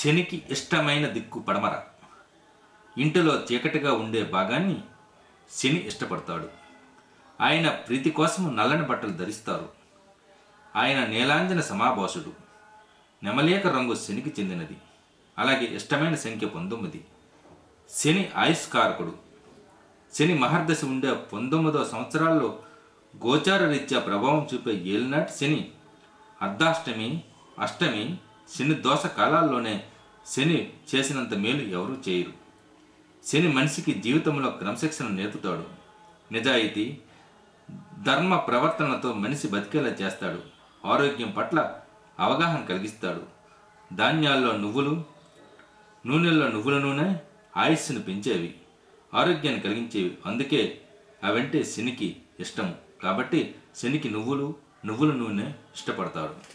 శనికి ఇష్టమైన దిక్కు పడమర ఇంటిలో చీకటిగా ఉండే భాగాన్ని శని ఇష్టపడతాడు ఆయన ప్రీతి కోసం నల్లని బట్టలు ధరిస్తారు ఆయన నీలాంజన సమాభాసుడు నెమలేక రంగు శనికి చెందినది అలాగే ఇష్టమైన సంఖ్య పంతొమ్మిది శని ఆయుష్కారకుడు శని మహర్దశ ఉండే పంతొమ్మిదో సంవత్సరాల్లో గోచార రీత్యా ప్రభావం చూపే ఏలినాటి శని అర్ధాష్టమి అష్టమి శని దోష కాలాల్లోనే శని చేసినంత మేలు ఎవరూ చేయరు శని మనిషికి జీవితంలో క్రమశిక్షణ నేర్పుతాడు నిజాయితీ ధర్మ ప్రవర్తనతో మనిషి బతికేలా చేస్తాడు ఆరోగ్యం పట్ల అవగాహన కలిగిస్తాడు ధాన్యాల్లో నువ్వులు నూనెల్లో నువ్వుల నూనె ఆయుస్సును పెంచేవి ఆరోగ్యాన్ని కలిగించేవి అందుకే అవంటే శనికి ఇష్టము కాబట్టి శనికి నువ్వులు నువ్వుల నూనె ఇష్టపడతాడు